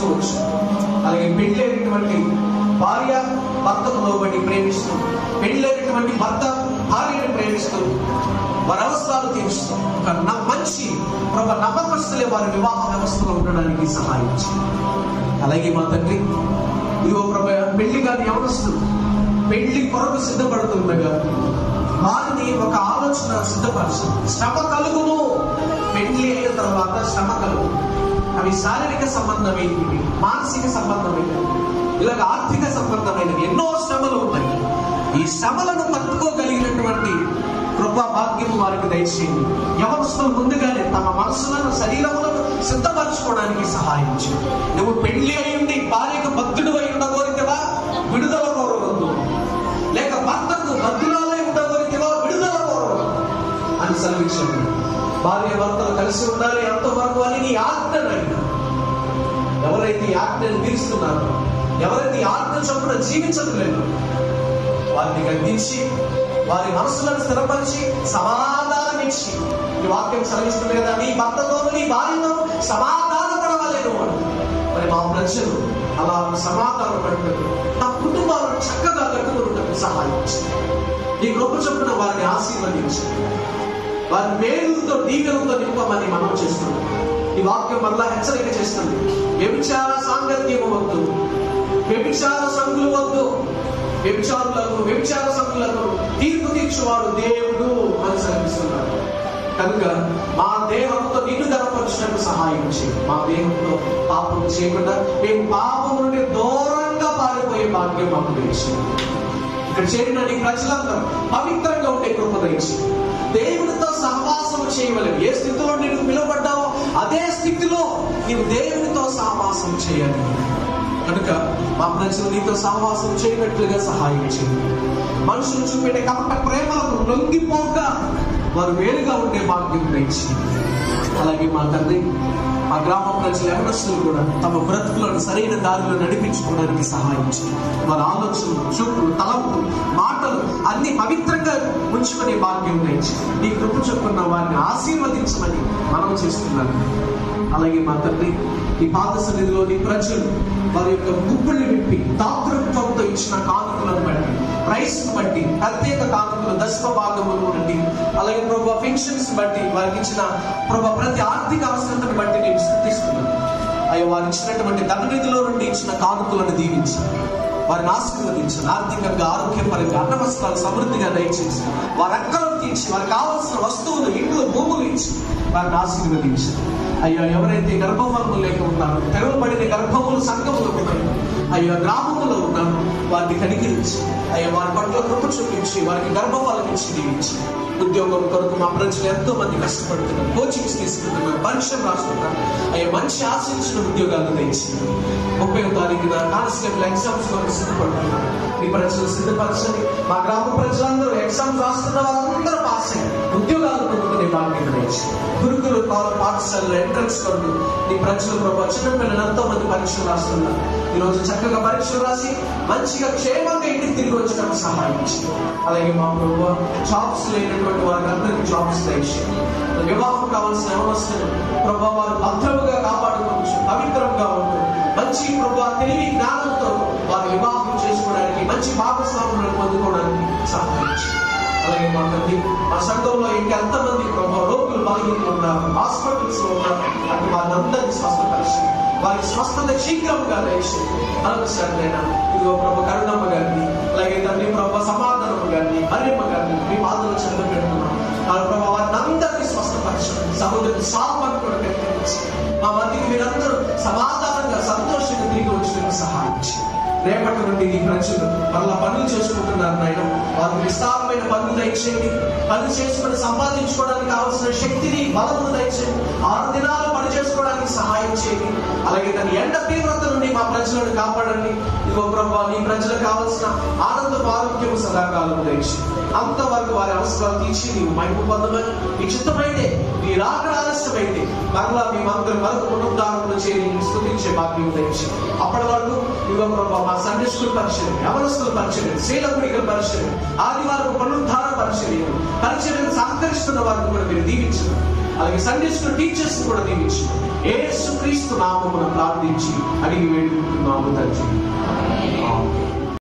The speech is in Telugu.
ప్రేమిస్తూ వచ్చు అలాగే పెళ్ళైనటువంటి భార్య భర్తకు లోబడి ప్రేమిస్తూ పెళ్ళైనటువంటి భర్త భార్యను ప్రేమిస్తూ వారి అవసరాలు తీరుస్తూ ఒక న- మంచి ప్రభు నమ్మకస్తులే వారి వివాహ వ్యవస్థలో ఉండడానికి సహాయం చేయండి అలాగే మా తండ్రి ఇదిగో ప్రభు పెళ్లి కానీ ఎవరొస్తుంది పెళ్లి కొరకు సిద్ధపడుతుండగా వారిని ఒక ఆలోచన సిద్ధపరచండి శ్రమ కలుగును పెళ్లి అయిన తర్వాత శ్రమ కలుగు అవి శారీరక సంబంధమైనవి మానసిక సంబంధమైనవి ఇలాగ ఆర్థిక సంబంధమైనవి ఎన్నో శ్రమలు ఉన్నాయి ఈ శ్రమలను తట్టుకోగలిగినటువంటి కృపా భాగ్యం వారికి దయచేయండి యవనస్తులు ముందుగానే తమ మనసులను శరీరములను సిద్ధపరచుకోవడానికి సహాయం చేయండి నువ్వు పెళ్లి అయ్యుండి భార్యకు భక్తుడు అయి ఉండగోరితేవా విడుదల కోరవద్దు లేక భర్తకు భక్తురాలై ఉండగోరితేవా విడుదల కోరవద్దు అని సెలవించండి భార్య భర్తలు కలిసి ఉండాలి అంతవరకు అని నీ ఆజ్ఞనైనా ఎవరైతే ఈ ఆజ్ఞను తీరుస్తున్నారో ఎవరైతే ఈ ఆజ్ఞ చొప్పున జీవించడం లేదు వారిని గద్దించి వారి మనసులను స్థిరపరిచి సమాధానం ఇచ్చి ఈ వాక్యం సెలవిస్తుంది కదా నీ భర్తతోను నీ భార్యతో సమాధాన పడవలేను అని మరి మా ప్రజలు అలా సమాధానం పడినట్టు నా కుటుంబాలను చక్కగా కట్టుకున్నట్టు సహాయం చేయండి. ఈ కృప చొప్పున వారిని ఆశీర్వదించి వారి మేలుతో దీవెలతో నింపమని మనం చేస్తున్నాం ఈ వాక్యం మరలా హెచ్చరిక చేస్తుంది వ్యభిచార సాంగత్యము వద్దు వ్యభిచార సంగులు వద్దు వ్యభిచారులకు వ్యభిచార సంగులకు తీర్పు తీర్చువాడు దేవుడు అని సెలవిస్తున్నాడు కనుక మా దేహంతో నిన్ను గనపరిచినట్టు సహాయం చేయి మా దేహంతో పాపం చేయకుండా మేము పాపం నుండి దూరంగా పారిపోయే భాగ్యం మాకు తెలిసి ఇక్కడ చేరిన నీ ప్రజలందరూ పవిత్రంగా ఉండే కృప దయచి దేవునితో సహవాసం చేయవలేవు ఏ స్థితిలో నీవు పిలువబడ్డావో అదే స్థితిలో నీవు దేవునితో సహవాసం చేయాలి కనుక మా ప్రజలు నీతో సహవాసం చేయనట్లుగా సహాయం చేయండి మనుషులు చూపెట్టే కపట ప్రేమలకు లొంగిపోక వారు వేరుగా ఉండే భాగ్యం దయచి అలాగే మా తండ్రి మా గ్రామ ప్రజలు ఎవరస్తులు కూడా తమ బ్రతుకులను సరైన దారిలో నడిపించుకోవడానికి సహాయం చేయండి వారి ఆలోచనలు చూపులు తలంపులు మాటలు అన్ని పవిత్రంగా ఉంచుకునే భాగ్యం దయచి నీ కృప చొప్పున వారిని ఆశీర్వదించమని మనం చేస్తున్నాను అలాగే మా తండ్రి ఈ పాత సన్నిధిలో నీ ప్రజలు వారి యొక్క గుప్పుల్ని విప్పి దాతృత్వంతో ఇచ్చిన కానుకలను బట్టి ప్రైస్ బట్టి ప్రత్యేక కానుకలు దశమ భాగములు బట్టి అలాగే ప్రభు పెన్షన్స్ బట్టి వారికి ఇచ్చిన ప్రభు ప్రతి ఆర్థిక అవసరతను బట్టి నేను స్థుతిస్తున్నాను అయ్యో వారు ఇచ్చినటువంటి ధననిధిలో నుండి ఇచ్చిన కానుకలను దీవించి వారిని ఆశీర్వదించి ఆర్థికంగా ఆరోగ్యపరంగా అన్న వస్త్రాలు సమృద్ధిగా దయచేసి వారి అక్కలను తీర్చి వారికి కావాల్సిన వస్తువులు ఇండ్లు భూములు ఇచ్చి వారిని ఆశీర్వదించి అయ్యో ఎవరైతే గర్భఫలము లేక ఉన్నారో తెరవబడిన గర్భములు సంఘములు ఉన్నాయి అయ్యో గ్రామములో ఉన్నారు వారిని కనికరించి అయ్యో వారి పట్ల కృప చూపించి వారికి గర్భఫలం ఇచ్చి దీవించి ఉద్యోగం కొరకు మా ప్రజలు ఎంతో మంది కష్టపడుతున్నారు కోచింగ్స్ తీసుకుంటున్నారు పరీక్షలు రాస్తున్నారు అయ్యో మంచి ఆశించిన ఉద్యోగాలు తెచ్చి ముప్పై తారీఖున కానిస్టేబుల్ ఎగ్జామ్స్ కొరకు సిద్ధపడుతున్నారు మీ ప్రజలు సిద్ధపరచండి మా గ్రామ ప్రజలందరూ ఎగ్జామ్స్ రాస్తున్న వాళ్ళందరూ పాస్ అయ్యి ఉద్యోగాలు పొందుకునే భాగ్యం తెచ్చి గురుకులు కాల పాఠశాలలో ఎంట్రన్స్ కొరకు నీ ప్రజలు ప్రభావ చిన్నపిల్లలు ఎంతో మంది పరీక్షలు రాస్తున్నారు ఈ రోజు చక్కగా పరీక్షలు రాసి మంచిగా క్షేమంగా ఇంటికి తిరిగి వచ్చడానికి సహాయం చేయండి. అలాగే మా ప్రభు జాబ్స్ లేనటువంటి వారికి అందరికీ జాబ్స్ దయచేయండి వివాహం కావాల్సిన అవసరం ప్రభావ వారు భద్రముగా కాపాడుకోవచ్చు పవిత్రంగా ఉంటూ మంచి ప్రభావ తెలివి జ్ఞానంతో వారు వివాహం చేసుకోవడానికి మంచి భాగస్వాములను పొందుకోవడానికి సహాయం చేయండి. అలాగే మా తండ్రి మా సంఘంలో ఇంకెంతమంది ప్రభావ రోగులు బలహీనలు ఉన్నారు హాస్పిటల్స్ లో ఉన్నారు అంటే వారిని అందరినీ స్వస్థపరిచి వారి స్వస్థత శీఘ్రంగా దయచేయండి మరొకసారినైనా ఇదిగో ప్రభు కరుణమ్మ గారిని అలాగే తండ్రి ప్రభు సమాధానమ్మ గారిని మర్యమ్మ గారిని మీ పాదలు చెంద పెడుతున్నాం వాళ్ళ ప్రభు వారిని అందరినీ స్వస్థపరచండి సముద్రం సాపాన్ని కూడా పెట్టించి మా మధ్యకి మీరందరూ సమాధానంగా సంతోషంగా తిరిగి వచ్చిన సహాయం చేయండి రేపటి నుండి ఈ ప్రజలు మరలా పనులు చేసుకుంటున్నారు నాయన వారికి విస్తారమైన పనులు దయచేయండి పని చేసుకుని సంపాదించుకోవడానికి కావాల్సిన శక్తిని బలమును దయచేయండి ఆరు దినాలు పని చేసుకోవడానికి సహాయం చేయండి అలాగే దాని ఎండ తీవ్రత నుండి మా ప్రజలను కాపాడండి ఇదిగో ప్రభావ నీ ప్రజలకు కావాల్సిన ఆనంద ఆరోగ్యం సదాకాలం దయచేయండి అంతవరకు వారి అవసరాలు తీర్చి నీవు మైపు పొందమని నీ చిత్తమైతే నీ రాకడ ఆలస్యమైతే మరలా మేమందరం మరొక పునరుద్ధారణలో చేరి నిన్ను స్తుతించే భాగ్యం దయచేయండి అప్పటి వరకు ఇదిగో ప్రభావ మా సండే స్కూల్ పరిచయం యవనస్తుల పరిచయం శీలకుడికల పరిచయం ఆదివారం పునరుద్ధార పరిచయం పరిచయం సహకరిస్తున్న వారిని కూడా మీరు దీవించండి అలాగే సండే స్కూల్ టీచర్స్ కూడా దీవించండి యేసుక్రీస్తు నామమున ప్రార్థించి అడిగి వేడుకుంటున్నాము తండ్రి